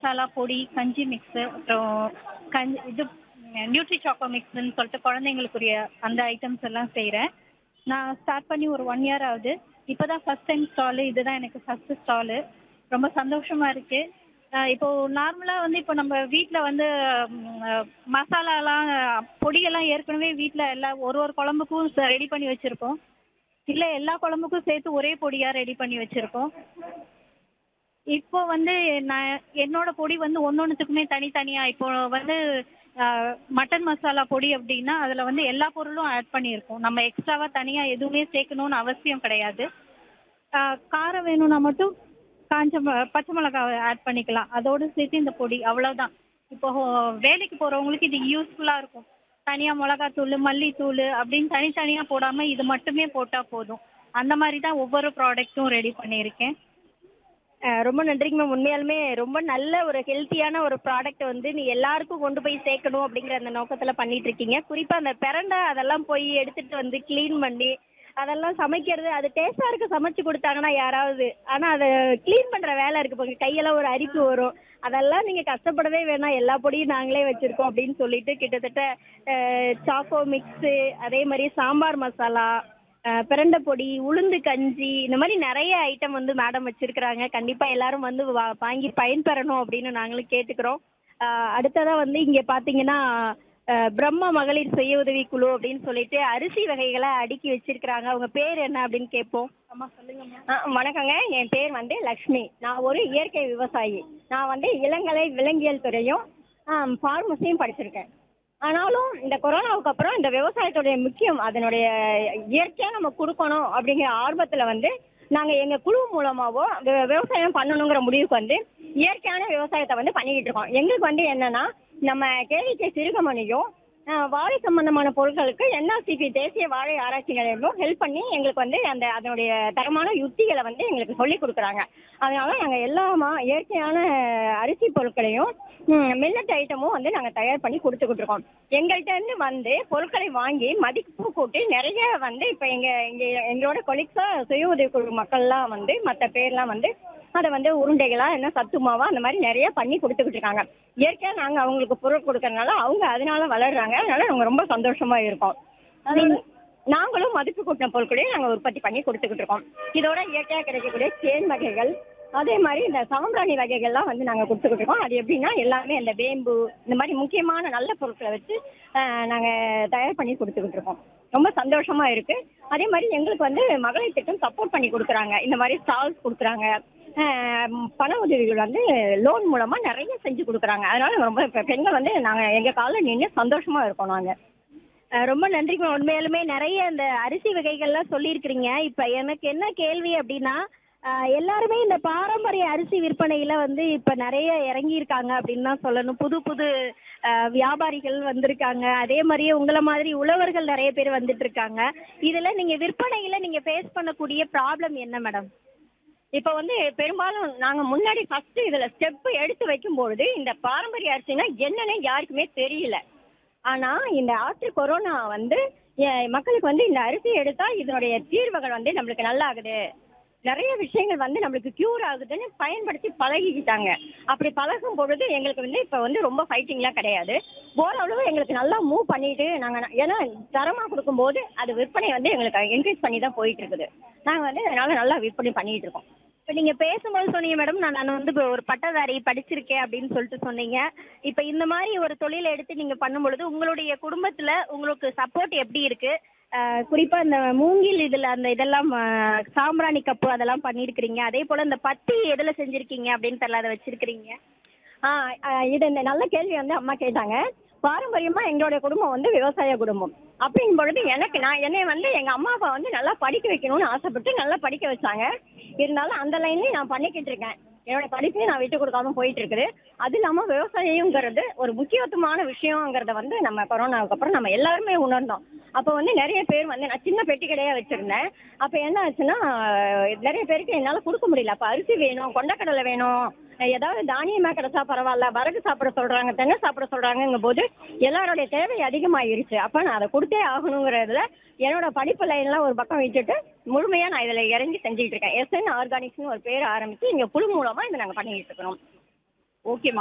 மசாலா பொடி கஞ்சி மிக்ஸு அப்புறம் கஞ்சி இது நியூட்ரி சாக்கோ மிக்ஸ்ன்னு சொல்லிட்டு குழந்தைங்களுக்குரிய அந்த ஐட்டம்ஸ் எல்லாம் செய்கிறேன் நான் ஸ்டார்ட் பண்ணி ஒரு ஒன் இயர் ஆகுது இப்போ தான் ஃபஸ்ட் டைம் ஸ்டாலு இதுதான் எனக்கு ஃபஸ்ட்டு ஸ்டாலு ரொம்ப சந்தோஷமாக இருக்குது இப்போ நார்மலாக வந்து இப்போ நம்ம வீட்டில் வந்து ம், மசாலாலாம் பொடியெல்லாம் ஏற்கனவே வீட்டில் எல்லா ஒரு ஒரு குழம்புக்கும் ரெடி பண்ணி வச்சுருக்கோம் இல்லை எல்லா குழம்புக்கும் சேர்த்து ஒரே பொடியாக ரெடி பண்ணி வச்சுருக்கோம் இப்போ வந்து நான் என்னோட பொடி வந்து ஒன்னொன்றுத்துக்குமே தனித்தனியாக இப்போ வந்து ஆஹ், மட்டன் மசாலா பொடி அப்படின்னா அதில் வந்து எல்லா பொருளும் ஆட் பண்ணியிருக்கோம் நம்ம எக்ஸ்ட்ராவாக தனியாக எதுவுமே சேர்க்கணும்னு அவசியம் கிடையாது ஆஹ், காரம் வேணும்னா மட்டும் காஞ்ச ம- பச்சை மிளகாவை ஆட் பண்ணிக்கலாம் அதோடு சேர்த்து இந்த பொடி அவ்வளோதான் இப்போ ஹோ- வேலைக்கு போகிறவங்களுக்கு இது யூஸ்ஃபுல்லாக இருக்கும் தனியாக மிளகாத்தூள் மல்லித்தூள் அப்படின்னு தனித்தனியாக போடாமல் இது மட்டுமே போட்டால் போதும் அந்த மாதிரி தான் ஒவ்வொரு ப்ராடக்ட்டும் ரெடி பண்ணியிருக்கேன் அஹ் ரொம்ப நன்றிங்க மேம் உண்மையாலுமே ரொம்ப நல்ல ஒரு ஹெல்த்தியான ஒரு ப்ராடக்ட் வந்து நீ எல்லாருக்கும் கொண்டு போய் சேர்க்கணும் அப்படிங்கிற அந்த நோக்கத்தில் பண்ணிட்டு இருக்கீங்க குறிப்பாக அந்த பிரண்டை அதெல்லாம் போய் எடுத்துட்டு வந்து க்ளீன் பண்ணி அதெல்லாம் சமைக்கிறது அது டேஸ்டாக இருக்க சமைச்சு கொடுத்தாங்கன்னா யாராவது ஆனால் அதை க்ளீன் பண்ணுற வேலை இருக்கு பாருங்க கையெல்லாம் ஒரு அரிப்பு வரும் அதெல்லாம் நீங்கள் கஷ்டப்படவே வேணாம் எல்லா பொடியும் நாங்களே வச்சுருக்கோம் அப்படின்னு சொல்லிட்டு கிட்டத்தட்ட சாக்கோ மிக்ஸு அதே மாதிரி சாம்பார் மசாலா அஹ் பிரண்டை பொடி உளுந்து கஞ்சி இந்த மாதிரி நிறைய ஐட்டம் வந்து மேடம் வச்சிருக்கிறாங்க கண்டிப்பா எல்லாரும் வந்து வா- வாங்கி பயன்பெறணும் அப்படின்னு நாங்களும் கேட்டுக்கிறோம் அஹ் அடுத்ததா வந்து இங்க பாத்தீங்கன்னா அஹ் பிரம்மா மகளிர் சுய உதவி குழு அப்படின்னு சொல்லிட்டு அரிசி வகைகளை அடுக்கி வச்சிருக்கிறாங்க அவங்க பேர் என்ன அப்படின்னு கேட்போம் அம்மா சொல்லுங்கம்மா ஆ, வணக்கங்க என் பேர் வந்து லக்ஷ்மி நான் ஒரு இயற்கை விவசாயி நான் வந்து இளங்கலை விலங்கியல் துறையும் ஃபார்மசியும் படிச்சிருக்கேன் ஆனாலும் இந்த கொரோனாவுக்கு அப்புறம் இந்த விவசாயத்துடைய முக்கியம் அதனுடைய இயற்கையாக நம்ம கொடுக்கணும் அப்படிங்கிற ஆர்வத்தில் வந்து நாங்கள் எங்கள் குழு மூலமாகவோ வி- விவசாயம் பண்ணணுங்கிற முடிவுக்கு வந்து இயற்கையான விவசாயத்தை வந்து பண்ணிக்கிட்டு இருக்கோம் எங்களுக்கு வந்து என்னன்னா நம்ம கேவிகே சிறுகமணியும் ஆஹ் வாழை சம்பந்தமான பொருட்களுக்கு என்ஆர்சிபி தேசிய வாழை ஆராய்ச்சி நிலையமும் ஹெல்ப் பண்ணி எங்களுக்கு வந்து அந்த அதனுடைய தரமான யுக்திகளை வந்து எங்களுக்கு சொல்லி கொடுக்குறாங்க அதனால நாங்கள் எல்லா மா இயற்கையான அரிசி பொருட்களையும் மில்லட் ஐட்டமும் வந்து நாங்கள் தயார் பண்ணி கொடுத்துக்கிட்டு இருக்கோம் எங்கள்கிட்ட இருந்து வந்து பொருட்களை வாங்கி மதிப்பு கூட்டி நிறைய வந்து இப்போ எங்கள் இங்கே எங்களோட கொலிக்ஸாக சுய உதவிக்குழு மக்கள்லாம் வந்து மற்ற பேர்லாம் வந்து அதை வந்து உருண்டைகளா என்ன சத்து மாவா அந்த மாதிரி நிறைய பண்ணி கொடுத்துக்கிட்டு இருக்காங்க இயற்கையாக நாங்கள் அவங்களுக்கு பொருள் கொடுக்கறதுனால அவங்க அதனால வளர்றாங்க அதனால நாங்கள் ரொம்ப சந்தோஷமா இருக்கோம் நீங்க- நாங்களும் மதிப்பு கூட்டின பொருட்களையும் நாங்கள் உற்பத்தி பண்ணி கொடுத்துக்கிட்டு இருக்கோம் இதோட இயற்கையாக கிடைக்கக்கூடிய தேன் வகைகள் அதே மாதிரி இந்த சாம்பிராணி வகைகள்லாம் வந்து நாங்கள் கொடுத்துக்கிட்டு இருக்கோம் அது எப்படின்னா எல்லாமே இந்த வேம்பு இந்த மாதிரி முக்கியமான நல்ல பொருட்களை வச்சு நாங்கள் தயார் பண்ணி கொடுத்துக்கிட்டு இருக்கோம் ரொம்ப சந்தோஷமா இருக்கு அதே மாதிரி எங்களுக்கு வந்து மகளிர் திட்டம் சப்போர்ட் பண்ணி கொடுக்குறாங்க இந்த மாதிரி ஸ்டால்ஸ் கொடுக்குறாங்க ஆஹ் பண உதவிகள் வந்து லோன் மூலமா நிறைய செஞ்சு கொடுக்குறாங்க அதனால ரொம்ப இப்ப பெண்கள் வந்து நாங்க எங்க காலில் நின்று சந்தோஷமா இருக்கோம் நாங்க அஹ் ரொம்ப நன்றிங்க உண்மையாலுமே நிறைய இந்த அரிசி வகைகள்லாம் சொல்லியிருக்கிறீங்க இப்போ எனக்கு என்ன கேள்வி அப்படின்னா அஹ் எல்லாருமே இந்த பாரம்பரிய அரிசி விற்பனையில வந்து இப்போ நிறைய இறங்கியிருக்காங்க அப்படின்னு தான் சொல்லணும் புது புது அஹ், வியாபாரிகள் வந்திருக்காங்க அதே மாதிரியே உங்களை மாதிரி உழவர்கள் நிறைய பேர் வந்துட்டு இருக்காங்க இதுல நீங்க விற்பனையில நீங்க ஃபேஸ் பண்ணக்கூடிய ப்ராப்ளம் என்ன மேடம் இப்போ வந்து பெரும்பாலும் நாங்க முன்னாடி ஃபர்ஸ்ட் இதுல ஸ்டெப் எடுத்து வைக்கும்பொழுது இந்த பாரம்பரிய அரிசினா என்னன்னு யாருக்குமே தெரியல ஆனா இந்த ஆற்று கொரோனா வந்து எ- மக்களுக்கு வந்து இந்த அரிசி எடுத்தா இதனுடைய தீர்வுகள் வந்து நம்மளுக்கு நல்லா ஆகுது நிறைய விஷயங்கள் வந்து நம்மளுக்கு கியூர் ஆகுதுன்னு பயன்படுத்தி பழகிக்கிட்டாங்க அப்படி பழகும் பொழுது எங்களுக்கு வந்து இப்போ வந்து ரொம்ப ஃபைட்டிங்லாம் கிடையாது ஓரளவு எங்களுக்கு நல்லா மூவ் பண்ணிட்டு நாங்கள் ஏன்னா தரமாக கொடுக்கும்போது அது விற்பனை வந்து எங்களுக்கு என்கரேஜ் பண்ணி தான் போயிட்டு இருக்குது நாங்கள் வந்து அதனால நல்லா விற்பனை பண்ணிட்டு இருக்கோம் இப்போ நீங்க பேசும்போது சொன்னீங்க மேடம் நான் நான் வந்து இப்போ ஒரு பட்டதாரி படிச்சிருக்கேன் அப்படின்னு சொல்லிட்டு சொன்னீங்க இப்போ இந்த மாதிரி ஒரு தொழிலை எடுத்து நீங்க பண்ணும்பொழுது உங்களுடைய குடும்பத்துல உங்களுக்கு சப்போர்ட் எப்படி இருக்கு அஹ் குறிப்பா இந்த மூங்கில் இதுல அந்த இதெல்லாம் அஹ், சாம்பிராணி கப்பு அதெல்லாம் பண்ணியிருக்கிறீங்க அதே போல இந்த பத்தி எதுல செஞ்சிருக்கீங்க அப்படின்னு தெரியல அதை வச்சிருக்கிறீங்க ஆ ஆ, இது இந்த நல்ல கேள்வி வந்து அம்மா கேட்டாங்க பாரம்பரியமா எங்களுடைய குடும்பம் வந்து விவசாய குடும்பம் அப்படிங்கும் பொழுது எனக்கு நான் என்னை வந்து எங்க அம்மா அப்பா வந்து நல்லா படிக்க வைக்கணும்னு ஆசைப்பட்டு நல்லா படிக்க வச்சாங்க இருந்தாலும் அந்த லைன்லயும் நான் பண்ணிக்கிட்டு இருக்கேன் என்னோட படிப்பையும் நான் விட்டு கொடுக்காம போயிட்டு இருக்குது அது இல்லாம விவசாயங்கிறது ஒரு முக்கியத்துவமான விஷயங்கிறத வந்து நம்ம கொரோனாவுக்கு அப்புறம் நம்ம எல்லாருமே உணர்ந்தோம் அப்போ வந்து நிறைய பேர் வந்து நான் சின்ன பெட்டி கடையா வச்சிருந்தேன் அப்ப என்ன ஆச்சுன்னா நிறைய பேருக்கு என்னால கொடுக்க முடியல அப்ப அரிசி வேணும் கொண்டக்கடலை வேணும் ஏதாவது தானியமா கிடைச்சா பரவாயில்ல வரகு சாப்பிட சொல்றாங்க தென்னை சாப்பிட சொல்றாங்கங்கும் போது எல்லாருடைய தேவை அதிகமாயிருச்சு அப்ப நான் அதை கொடுத்தே ஆகணுங்கிறதுல என்னோட படிப்பு லைன்லாம் ஒரு பக்கம் விட்டுட்டு முழுமையா நான் இதுல இறங்கி செஞ்சுட்டு இருக்கேன் எஸ்என் ஆர்கானிக்ஸ்னு ஒரு பேர் ஆரம்பிச்சு இங்க குழு மூலமா இதை நாங்க பண்ணிட்டு இருக்கிறோம் ஓகே